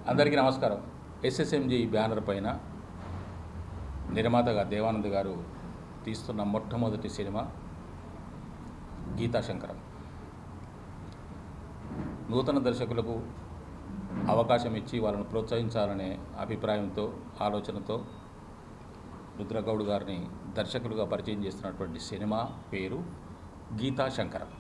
అందరికీ నమస్కారం ఎస్ఎస్ఎంజి బ్యానర్ పైన నిర్మాతగా దేవానంద్ గారు తీస్తున్న మొట్టమొదటి సినిమా గీతా శంకరం నూతన దర్శకులకు అవకాశం ఇచ్చి వాళ్ళను ప్రోత్సహించాలనే అభిప్రాయంతో ఆలోచనతో రుద్రగౌడ్ గారిని దర్శకులుగా పరిచయం చేస్తున్నటువంటి సినిమా పేరు గీతా శంకరం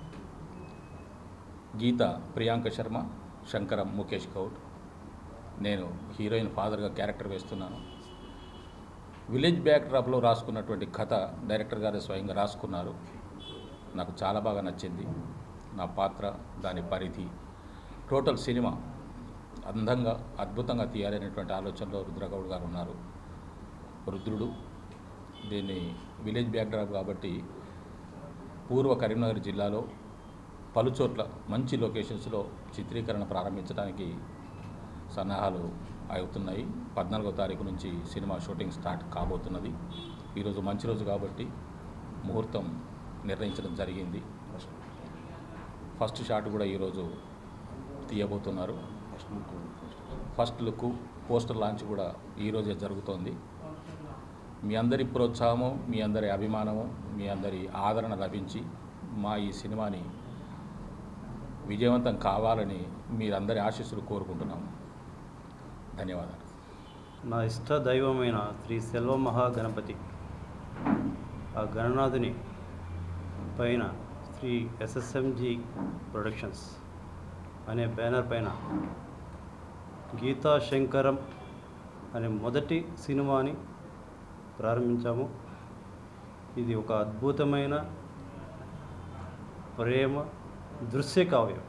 గీత ప్రియాంక శర్మ శంకరం ముఖేష్ గౌడ్ నేను హీరోయిన్ ఫాదర్గా క్యారెక్టర్ వేస్తున్నాను విలేజ్ బ్యాక్డ్రాప్లో రాసుకున్నటువంటి కథ డైరెక్టర్ గారు స్వయంగా రాసుకున్నారు నాకు చాలా బాగా నచ్చింది నా పాత్ర దాని పరిధి టోటల్ సినిమా అందంగా అద్భుతంగా తీయాలనేటువంటి ఆలోచనలో రుద్రగౌడ్ గారు ఉన్నారు రుద్రుడు దీన్ని విలేజ్ బ్యాక్డ్రాప్ కాబట్టి పూర్వ కరీంనగర్ జిల్లాలో పలుచోట్ల మంచి లొకేషన్స్లో చిత్రీకరణ ప్రారంభించడానికి సన్నాహాలు అవుతున్నాయి పద్నాలుగో తారీఖు నుంచి సినిమా షూటింగ్ స్టార్ట్ కాబోతున్నది ఈరోజు మంచి రోజు కాబట్టి ముహూర్తం నిర్ణయించడం జరిగింది ఫస్ట్ షాట్ కూడా ఈరోజు తీయబోతున్నారు ఫస్ట్ లుక్ పోస్టర్ లాంచ్ కూడా ఈరోజే జరుగుతోంది మీ అందరి ప్రోత్సాహము మీ అందరి అభిమానము మీ అందరి ఆదరణ లభించి మా ఈ సినిమాని విజయవంతం కావాలని మీరందరి ఆశీస్సులు కోరుకుంటున్నాము ధన్యవాదాలు నా ఇష్ట దైవమైన శ్రీ సెల్వ మహాగణపతి ఆ గణనాథుని పైన శ్రీ ఎస్ఎస్ఎంజి ప్రొడక్షన్స్ అనే బ్యానర్ పైన గీతా శంకరం అనే మొదటి సినిమాని ప్రారంభించాము ఇది ఒక అద్భుతమైన ప్రేమ దృశ్య కావ్యం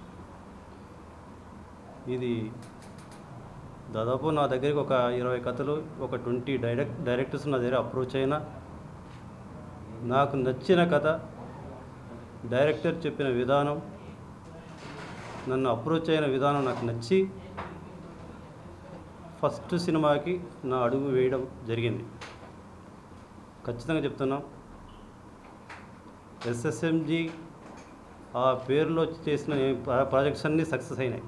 ఇది దాదాపు నా దగ్గరికి ఒక ఇరవై కథలు ఒక ట్వంటీ డైరెక్ట్ డైరెక్టర్స్ నా దగ్గర అప్రోచ్ అయినా నాకు నచ్చిన కథ డైరెక్టర్ చెప్పిన విధానం నన్ను అప్రోచ్ అయిన విధానం నాకు నచ్చి ఫస్ట్ సినిమాకి నా అడుగు వేయడం జరిగింది ఖచ్చితంగా చెప్తున్నాం ఎస్ఎస్ఎంజి ఆ పేరులో చేసిన ప్రా- ప్రాజెక్ట్స్ అన్నీ సక్సెస్ అయినాయి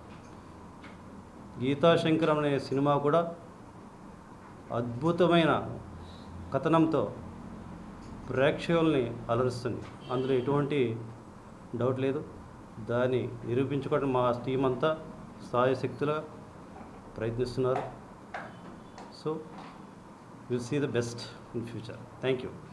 గీతాశంకరం అనే సినిమా కూడా అద్భుతమైన కథనంతో ప్రేక్షకుల్ని అలరిస్తుంది అందులో ఎటువంటి డౌట్ లేదు దాన్ని నిరూపించుకోవడం మా టీం అంతా సాయశక్తులుగా ప్రయత్నిస్తున్నారు so will see the best in future thank you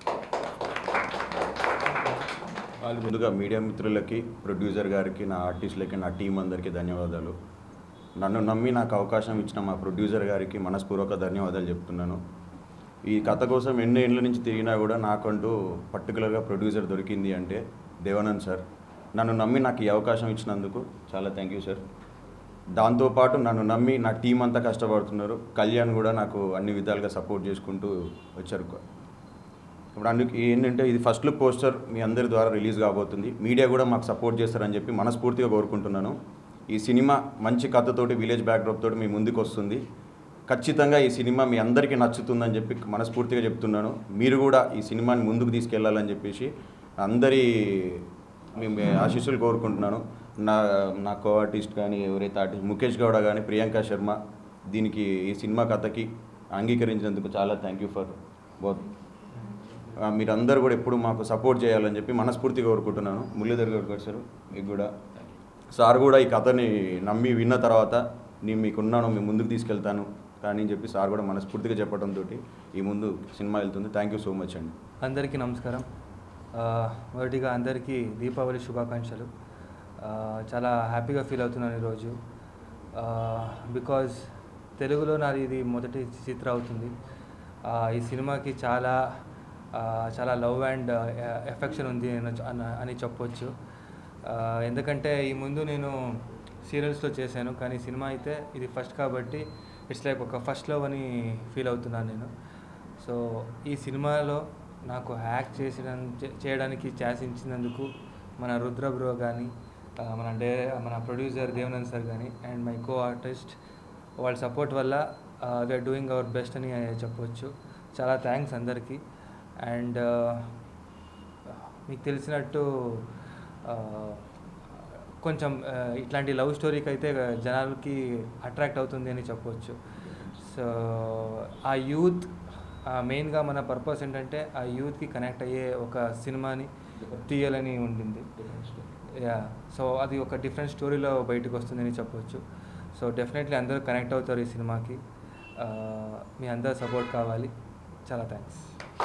వాళ్ళు ముందుగా మీడియా మిత్రులకి ప్రొడ్యూసర్ గారికి నా ఆర్టిస్టులకి నా టీం అందరికీ ధన్యవాదాలు నన్ను నమ్మి నాకు అవకాశం ఇచ్చిన మా ప్రొడ్యూసర్ గారికి మనస్పూర్వక ధన్యవాదాలు చెప్తున్నాను ఈ కథ కోసం ఎన్నో ఏళ్ళ నుంచి తిరిగినా కూడా నాకంటూ పర్టికులర్గా ప్రొడ్యూసర్ దొరికింది అంటే దేవానంద్ సార్ నన్ను నమ్మి నాకు ఈ అవకాశం ఇచ్చినందుకు చాలా థ్యాంక్ యూ సార్ దాంతోపాటు నన్ను నమ్మి నా టీం అంతా కష్టపడుతున్నారు కళ్యాణ్ కూడా నాకు అన్ని విధాలుగా సపోర్ట్ చేసుకుంటూ వచ్చారు ఇప్పుడు అందుకు ఏంటంటే ఇది ఫస్ట్ లుక్ పోస్టర్ మీ అందరి ద్వారా రిలీజ్ కాబోతుంది మీడియా కూడా మాకు సపోర్ట్ చేస్తారని చెప్పి మనస్ఫూర్తిగా కోరుకుంటున్నాను ఈ సినిమా మంచి కథతోటి విలేజ్ బ్యాక్డ్రాప్ తోటి మీ ముందుకు వస్తుంది ఖచ్చితంగా ఈ సినిమా మీ అందరికీ నచ్చుతుందని చెప్పి మనస్ఫూర్తిగా చెప్తున్నాను మీరు కూడా ఈ సినిమాని ముందుకు తీసుకెళ్లాలని చెప్పేసి అందరి మేము ఆశీస్సులు కోరుకుంటున్నాను నా నా కో ఆర్టిస్ట్ కానీ ఎవరైతే ఆర్టిస్ట్ ముఖేష్ గౌడ కానీ ప్రియాంక శర్మ దీనికి ఈ సినిమా కథకి అంగీకరించినందుకు చాలా థ్యాంక్ యూ ఫర్ బోత్ ఆ, మీరందరూ కూడా ఎప్పుడు మాకు సపోర్ట్ చేయాలని చెప్పి మనస్ఫూర్తిగా కోరుకుంటున్నాను మురళీధర్ గారు గారు సార్ మీకు కూడా సార్ కూడా ఈ కథని నమ్మి విన్న తర్వాత నేను మీకున్నాను మీ ముందుకు తీసుకెళ్తాను కానీ అని చెప్పి సార్ కూడా మనస్ఫూర్తిగా చెప్పడంతో ఈ ముందు సినిమా వెళ్తుంది థ్యాంక్ యూ సో మచ్ అండి అందరికీ నమస్కారం ఆ, మొదటిగా అందరికీ దీపావళి శుభాకాంక్షలు ఆ, చాలా హ్యాపీగా ఫీల్ అవుతున్నాను ఈరోజు బికాజ్ తెలుగులో నాది ఇది మొదటి చిత్ర అవుతుంది ఆ, ఈ సినిమాకి చాలా ఆ, చాలా లవ్ అండ్ ఎఫెక్షన్ ఉంది అని- అన- అని చెప్పొచ్చు ఆ, ఎందుకంటే ఈ ముందు నేను సీరియల్స్లో చేశాను కానీ సినిమా అయితే ఇది ఫస్ట్ కాబట్టి ఇట్స్ లైక్ ఒక ఫస్ట్ లవ్ అని ఫీల్ అవుతున్నాను నేను సో ఈ సినిమాలో నాకు హ్యాక్ చేసిన చేయడానికి శాసించినందుకు మన రుద్ర బ్రో కానీ మన డే మన ప్రొడ్యూసర్ దేవనంద్ సార్ కానీ అండ్ మై కో ఆర్టిస్ట్ వాళ్ళ సపోర్ట్ వల్ల వీఆర్ డూయింగ్ అవర్ బెస్ట్ అని చెప్పవచ్చు చాలా థ్యాంక్స్ అందరికీ అండ్ మీకు తెలిసినట్టు కొంచెం ఆ, ఇట్లాంటి లవ్ స్టోరీకి అయితే జనాలకి అట్రాక్ట్ అవుతుంది అని చెప్పొచ్చు సో ఆ యూత్ మెయిన్గా మన పర్పస్ ఏంటంటే ఆ యూత్కి కనెక్ట్ అయ్యే ఒక సినిమాని తీయాలని ఉండింది యా సో అది ఒక డిఫరెంట్ స్టోరీలో బయటకు వస్తుందని చెప్పొచ్చు సో డెఫినెట్లీ అందరూ కనెక్ట్ అవుతారు ఈ సినిమాకి ఆ, మీ అందరు సపోర్ట్ కావాలి చాలా థ్యాంక్స్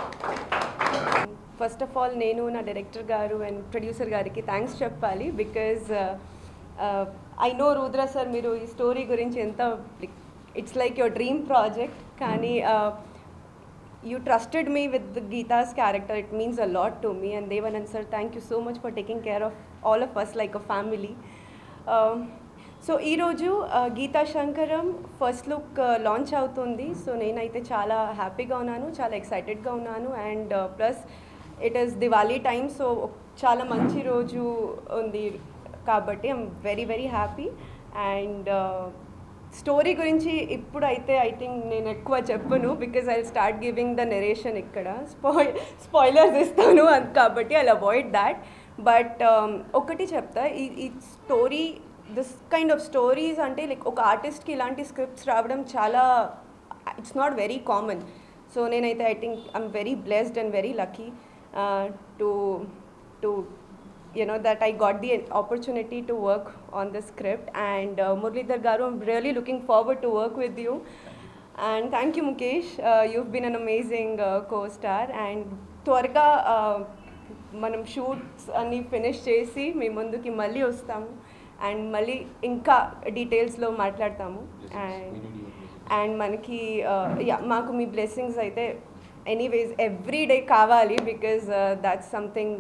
ఫస్ట్ ఆఫ్ ఆల్ నేను నా డైరెక్టర్ గారు అండ్ ప్రొడ్యూసర్ గారికి థ్యాంక్స్ చెప్పాలి because I know Rudra sir మీరు ఈ స్టోరీ గురించి ఎంత it's like your dream project కానీ you trusted me with the Geetha's character it means a lot to me and Devanand sir thank you so much for taking care of all of us like a family so ఈరోజు Geetha Shankaram first look launch అవుతుంది so నేనైతే చాలా హ్యాపీగా ఉన్నాను చాలా ఎక్సైటెడ్గా ఉన్నాను and plus it is Diwali time so చాలా మంచి రోజు ఉంది కాబట్టి I'm very very happy and story గురించి ఇప్పుడు అయితే ఐ థింక్ నేను ఎక్కువ చెప్పను because I start giving the narration ఇక్కడ స్పాయి స్పాయిలర్స్ ఇస్తాను అంత కాబట్టి ఐ అవాయిడ్ దాట్ బట్ ఒకటి చెప్తా ఈ ఈ story this kind of stories అంటే లైక్ ఒక ఆర్టిస్ట్కి ఇలాంటి స్క్రిప్ట్స్ రావడం చాలా it's not very common so నేనైతే I think I'm very blessed and very lucky to to you know that I got the opportunity to work on the script and uh, Murlidhar Garu I'm really looking forward to work with you and thank you Mukesh uh, you've been an amazing uh, co-star and త్వరగా uh, మనం shoots అన్ని finish చేసి మీ ముందుకి మళ్ళీ వస్తాము and మళ్ళీ ఇంకా డీటెయిల్స్లో మాట్లాడతాము అండ్ అండ్ మనకి యా మాకు మీ బ్లెస్సింగ్స్ అయితే ఎనీవేస్ ఎవ్రీ డే కావాలి because that's something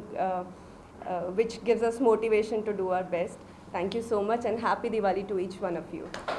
which gives us motivation to do our best. Thank you so much and happy Diwali to each one of you.